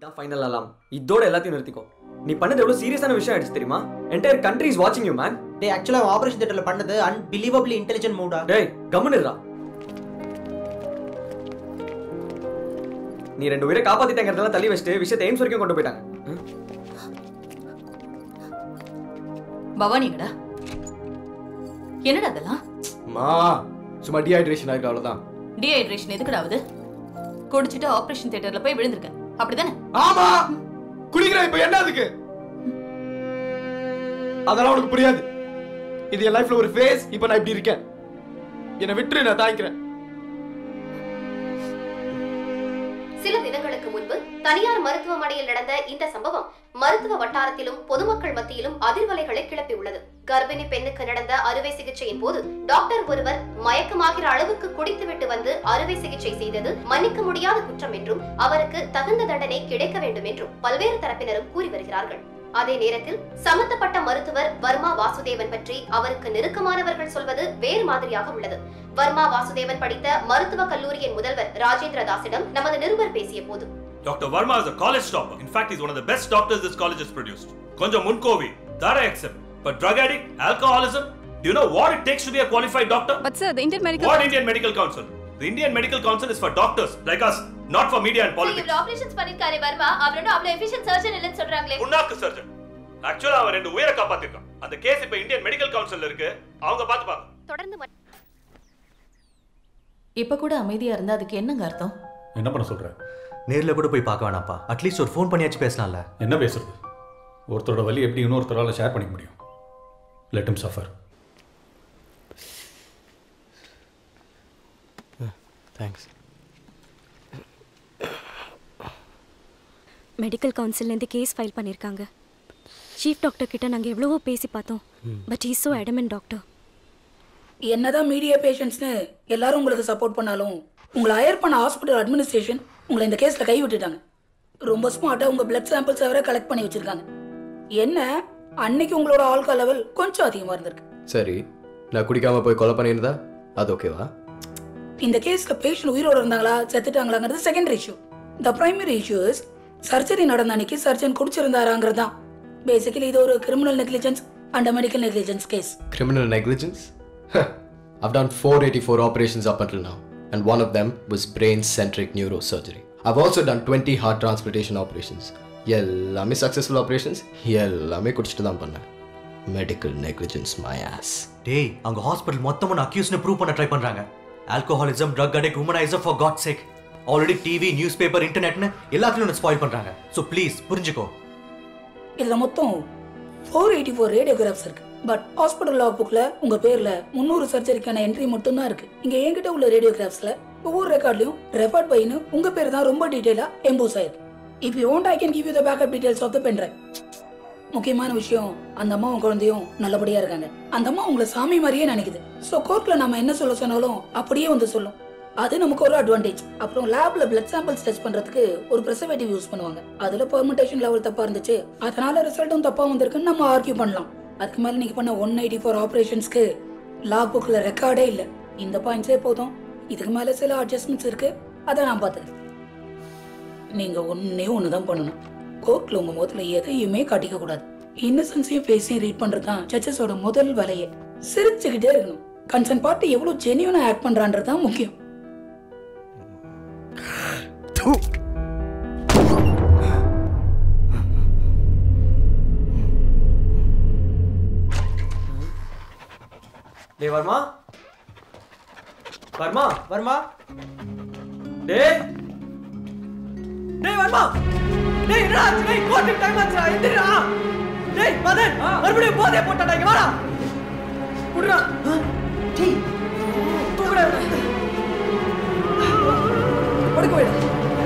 இதான் ஃபைனல் அலாம் இதோட எல்லாத்தையும் நிறுத்திக்கோ நீ பண்ணது எவ்வளவு சீரியஸான விஷயம் ஆயிடுச்சு தெரியுமா என்டையர் கண்ட்ரி இஸ் வாட்சிங் யூ மேன் டேய் ஆக்சுவலா ஆபரேஷன் தியேட்டர்ல பண்ணது அன்பிலீவபிளி இன்டெலிஜென்ட் மூடா டேய் கம்முன்னுடா நீ ரெண்டு உயிரை காப்பாத்திட்டங்கிறதெல்லாம் தள்ளி வச்சுட்டு விஷயத்தை எய்ம்ஸ் வரைக்கும் கொண்டு போயிட்டாங்க ம்? பவானிங்கடா என்னடா அதெல்லாம் மா சும்மா டீஹைட்ரேஷன் ஆயிருக்கு அவ்வளவுதான் டீஹைட்ரேஷன் எதுக்குடாவது குடிச்சிட்டு ஆபரேஷன் தியேட்டர்ல போய் விழுந்திருக்க அப்படிதானே ஆமா குடிக்கிறேன் இப்ப என்ன அதுக்கு அதெல்லாம் உனக்கு புரியாது இது என் லைஃப்ல ஒரு ஃபேஸ் இப்ப நான் இப்படி இருக்கேன் என்னை விட்டுரு நான் தாய்க்கிறேன் சில தினங்களுக்கு முன்பு தனியார் மருத்துவமனையில் நடந்த இந்த சம்பவம் மருத்துவ வட்டாரத்திலும் பொதுமக்கள் மத்தியிலும் அதிர்வலைகளை கிளப்பியுள்ளது கர்ப்பிணி பெண்ணுக்கு நடந்த அறுவை சிகிச்சையின் போது டாக்டர் ஒருவர் மயக்கமாகிற அளவுக்கு குடித்துவிட்டு வந்து அறுவை சிகிச்சை செய்தது மன்னிக்க முடியாத குற்றம் என்றும் அவருக்கு தகுந்த தண்டனை கிடைக்க வேண்டும் என்றும் பல்வேறு தரப்பினரும் கூறி வருகிறார்கள் அதே நேரத்தில் சம்பந்தப்பட்ட மருத்துவர் வர்மா வாசுதேவன் பற்றி அவருக்கு நெருக்கமானவர்கள் சொல்வது வேறு மாதிரியாக உள்ளது வர்மா வாசுதேவன் படித்த மருத்துவ கல்லூரியின் முதல்வர் ராஜேந்திர தாஸிடம் நமது நிருபர் பேசிய போது Dr. Verma is a college topper. In fact, he's one of the best doctors this college has produced. கொஞ்சம் முன்கோவி that I accept. But drug addict, alcoholism, do you know what it takes to be a qualified doctor? But sir, the Indian Medical What Indian Medical Council? The Indian Medical Council is for doctors like us, not for media and politics. இவ்வளவு operations பண்ணிருக்காரு வர்மா அவர் ஒன்றும் அவ்வளவு efficient surgeon இல்லைன்னு சொல்றாங்களே புண்ணாக்கு surgeon ஆக்சுவலா அவன் ரெண்டு உயிரை காப்பாத்திருக்கான் அந்த கேஸ் இப்ப இந்தியன் மெடிக்கல் கவுன்சில்ல இருக்கு அவங்க பாத்துப்பாங்க தொடர்ந்து மற்ற- இப்ப கூட அமைதியா இருந்தா அதுக்கு என்னங்க அர்த்தம் என்ன பண்ண சொல்ற நேர்ல கூட போய் பார்க்க வேணாப்பா அட்லீஸ்ட் ஒரு ஃபோன் பண்ணியாச்சும் பேசலாம்ல என்ன பேசுறது ஒருத்தரோட வலி எப்படி இன்னொருத்தரால ஷேர் பண்ணிக்க முடியும் let him suffer thanks medical கவுன்சில்லேருந்து கேஸ் ஃபைல் பண்ணியிருக்காங்க சீஃப் டாக்டர் கிட்ட நாங்கள் எவ்வளவோ பேசி பார்த்தோம் but he so adamant doctor என்னதான் மீடியா பேஷண்ட்ஸ்னு எல்லாரும் உங்களுக்கு சப்போர்ட் பண்ணாலும் உங்களை ஹையர் பண்ண ஹாஸ்பிட்டல் அட்மினிஸ்ட்ரேஷன் உங்களை இந்த கேஸில் கை விட்டுட்டாங்க ரொம்ப ஸ்மார்ட்டாக உங்கள் பிளட் சாம்பிள்ஸ் வேற கலெக்ட் பண்ணி வச்சிருக்காங்க என்ன அன்னைக்கு உங்களோட ஆல்கா லெவல் கொஞ்சம் அதிகமாக இருந்திருக்கு சரி நான் குடிக்காம போய் கொலை பண்ணியிருந்தா அது ஓகேவா இந்த கேஸில் பேஷண்ட் உயிரோட இருந்தாங்களா செத்துட்டாங்களாங்கிறது secondary issue the primary issue is surgery நடந்த அன்னைக்கு சர்ஜன் குடிச்சிருந்தாராங்கிறது தான் பேசிக்கலி இது ஒரு criminal negligence and medical negligence case Criminal negligence? I've done 484 operations up until now, and one of them was brain centric neurosurgery. I've also done 20 heart transplantation operations. எல்லாமே successful operations எல்லாமே குடிச்சிட்டு தான் பண்ணேன் medical negligence my as டேய் அவங்க hospital மொத்தமும் அக்யூஸ்னு prove பண்ண ட்ரை பண்றாங்க alcoholism drug addict womaniser for God sake already TV news paper இன்டர்நெட்னு எல்லாத்துலயும் ஸ்பாயில் பண்றாங்க ஸோ ப்ளீஸ் புரிஞ்சுக்கோ இதுல மொத்தம் ஃபோர் எயிட்டி ஃபோர் ரேடியோகிராஃப்ஸ் இருக்கு பட் ஹாஸ்பிட்டல் லாக் புக்ல உங்க பேர்ல முந்நூறு சர்ஜரிக்கான என்ட்ரி மட்டும் தான் இருக்கு இங்க என்கிட்ட உள்ள ரேடியோகிராஃப்ஸ்ல ஒவ்வொரு ரெக்கார்ட்லயும் ரெஃபர்ட் பைன்னு உங்க பேர் தான் ரொம்ப டீடைலா எம்போஸ் ஆயிருக்கு if you want I can give you the backup details of the pendrive முக்கியமான விஷயம் அந்த அம்மாவும் குழந்தையும் நல்லபடியா இருக்காங்க அந்த அம்மா உங்களை சாமி மாதிரியே நினைக்குது ஸோ கோர்ட்ல நம்ம என்ன சொல்ல சொன்னாலும் அப்படியே வந்து சொல்லும் அது நமக்கு ஒரு அட்வான்டேஜ் அப்புறம் லேப்ல பிளட் சாம்பிள்ஸ் டெஸ்ட் பண்றதுக்கு ஒரு ப்ரெசர்வேட்டிவ் யூஸ் பண்ணுவாங்க அதுல பெர்மிட்டேஷன் லெவல் தப்பா இருந்துச்சு அதனால ரிசல்ட்டும் தப்பா வந்திருக்குன்னு நம்ம ஆர்கியூ பண்ணலாம் அதுக்கு மேல நீங்க பண்ண ஒன் எயிட்டி ஃபோர் ஆபரேஷன்ஸ்க்கு லாக் புக்ல ரெக்கார்டே இல்ல இந்த பாயிண்ட்ஸே போதும் இதுக்கு மேல சில அட்ஜஸ்ட்மெண்ட்ஸ் இருக்கு அதை நான் பார்த்துக்கிறேன் நீங்க ஒன்னே ஒன்று தான் பண்ணணும் கோர்ட்ல உங்க முகத்துல எதையுமே காட்டிக்க கூடாது இன்னசென்ஸையும் ஃபேஸையும் ரீட் பண்றது தான் ஜட்ஜஸோட முதல் வேலையே சிரிச்சுக்கிட்டே இருக்கணும் கன்சர்ன் பார்ட்டி எவ்வளவு ஜெனியூனா ஆக்ட் பண்றான்றது தான் முக்கியம் டேய் வர்மா வர்மா வர்மா டேய் டேய் வர்மா டேய் என்னடா ஆச்சு? டேய் கோர்ட்டுக்கு டைம் ஆச்சுடா எந்திரா டேய் மதன் மறுபடியும் போதே போட்டாடா இங்க வாடா குடுறா டேய் தூக்குடா படுக்க போயிடு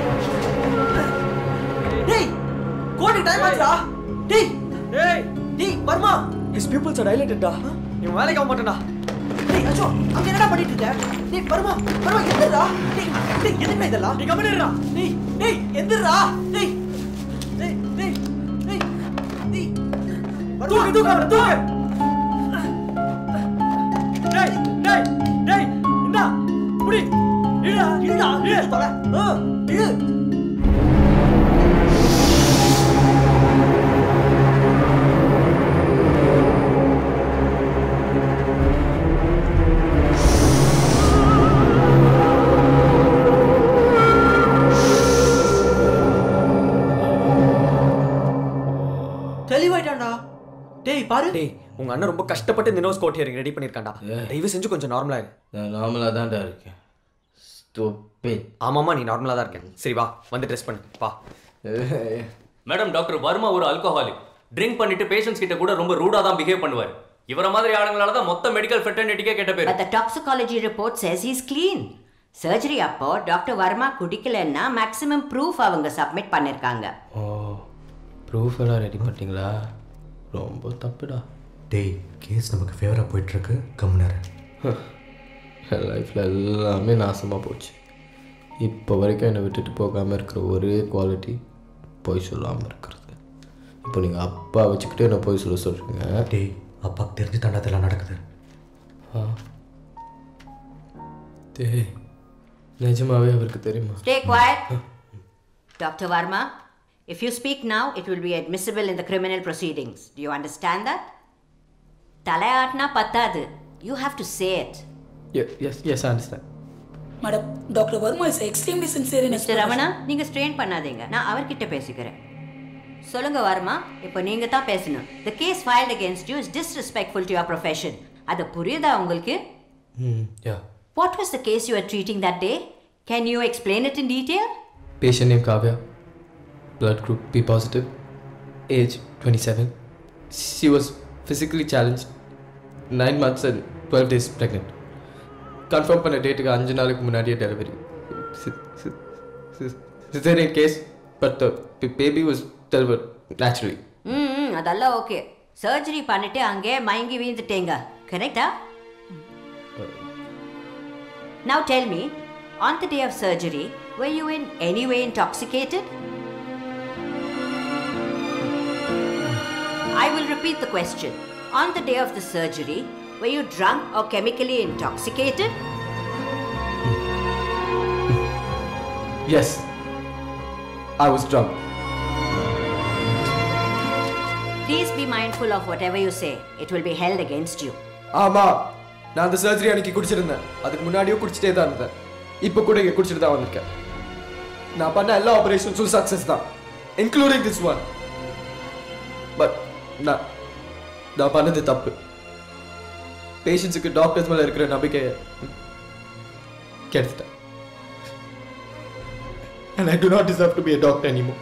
டேய் கோர்ட்டுக்கு டைம் ஆச்சுடா டேய் டேய் டேய் வர்மா ஹிஸ் பீப்புள்ஸ் ஆர் டைலேட்டடா இவன் வேலைக்கு ஆக மாட்டான்டா டேய் அச்சோ அங்க என்னடா பண்ணிட்டு இருக்க டேய் வர்மா வர்மா எந்திரா டேய் டேய் எதுக்கு இதெல்லாம் நீ கம்முனுடா டேய் டேய் எந்திரா டேய் டேய் டேய் டேய் டேய் தூக்கு தூக்கு அவனை தூக்கு டேய் டேய் டேய் இந்தா புடி இழுடா இழுடா இழு இழு தொலை ஆ இழு மாட்டான்டா டேய் பாரு டேய் உங்க அண்ணன் ரொம்ப கஷ்டப்பட்டு இந்த நோஸ் கோட் ஹியரிங் ரெடி பண்ணிருக்கான்டா தயவு செஞ்சு கொஞ்சம் நார்மலா இரு நான் நார்மலாக தான்டா இருக்கேன் ஸ்டூபிட் ஆமாமா நீ நார்மலா தான் இருக்கேன் சரி வா வந்து ட்ரெஸ் பண்ணு வா மேடம் டாக்டர் வர்மா ஒரு அல்கோஹாலிக் ட்ரிங்க் பண்ணிட்டு பேஷண்ட்ஸ் கிட்ட கூட ரொம்ப ரூடா தான் பிஹேவ் பண்ணுவார் இவர மாதிரி ஆளுங்களால தான் மொத்த மெடிக்கல் ஃபெட்டர்னிட்டிக்கே கெட்ட பேர் But the toxicology report says he's clean. Surgery அப்போ டாக்டர் வர்மா குடிக்கலன்னா மேக்ஸிமம் ப்ரூஃப் அவங்க சப்மிட் பண்ணிருக்காங்க ஓ ப்ரூஃப் எல்லாம் ரெடி பண்ணிட்டீங்களா ரொம்ப தப்புடா டேய் கேஸ் நமக்கு ஃபேவராக போயிட்டுருக்கு கம்னர் என் லைஃப்பில் எல்லாமே நாசமாக போச்சு இப்போ வரைக்கும் என்னை விட்டுட்டு போகாமல் இருக்கிற ஒரே குவாலிட்டி பொய் சொல்லாமல் இருக்கிறது இப்போ நீங்கள் அப்பா வச்சுக்கிட்டு என்ன பொய் சொல்ல சொல்கிறீங்க டேய் அப்பாவுக்கு தெரிஞ்சு தாண்டா இதெல்லாம் நடக்குது ஆ டேய் நிஜமாவே அவருக்கு தெரியுமா Stay quiet. Dr. Varma, if you speak now, it will be admissible in the criminal proceedings. Do you understand that? தலையாட்டினா பத்தாது you have to say it yes yes understand madam doctor Varma is extremely sincere in mister Ramana நீங்க strain பண்ணாதீங்க நான் அவர்கிட்ட பேசிக்கிறேன் சொல்லுங்க வர்மா இப்போ நீங்க தான் பேசணும் the case filed against you is disrespectful to your profession அது புரியுதா உங்களுக்கு ம் yeah what was the case you are treating that day can you explain it in detail Patient name Kavya. Blood group B positive. Age 27. She was physically challenged. 9 months and 12 days pregnant. Confirm பண்ண டேட்டுக்கு அஞ்சு நாளுக்கு முன்னாடியே delivery caesarean case but baby was deliver naturally ம் ம், அதெல்லாம் okay surgery பண்ணிட்டு அங்கே மயங்கி வீழ்ந்துட்டேங்க கரெக்டா Now tell me, on the day of surgery, were you in any way intoxicated? I will repeat the question. On the day of the surgery, were you drunk or chemically intoxicated? Yes I was drunk Please be mindful of whatever you say. It will be held against you. ஆமாம் நான் அந்த surgery அன்னைக்கு குடிச்சிருந்தேன் அதுக்கு முன்னாடியும் குடிச்சிட்டே தான் இருந்தேன் இப்போ கூட இங்கே குடிச்சிட்டு தான் வந்திருக்கேன் நான் பண்ண எல்லா ஆப்ரேஷன்ஸும் சக்ஸஸ் தான் இன்க்ளூடிங் திஸ் ஒன் பட் நான் நான் பண்ணது தப்பு பேஷண்ட்ஸுக்கு டாக்டர்ஸ் மேலே இருக்கிற நம்பிக்கையை கெடுத்துட்டேன் And I do not deserve to be a doctor anymore.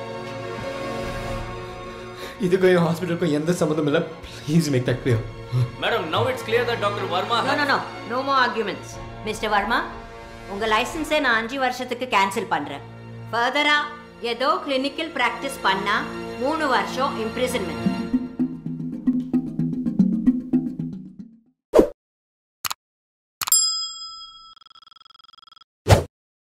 இதுக்கும் என் ஹாஸ்பிட்டலுக்கும் எந்த சம்மந்தம் இல்லை please make that clear madam now it's clear that doctor Varma No, no, no. No more arguments. Mr. Varma, உங்க லைசன்ஸை நான் அஞ்சு வருஷத்துக்கு கேன்சல் பண்றேன் ஃபர்தரா ஏதோ கிளினிக்கல் பிராக்டிஸ் பண்ணா மூணு வருஷம் இம்ப்ரிசன்மெண்ட்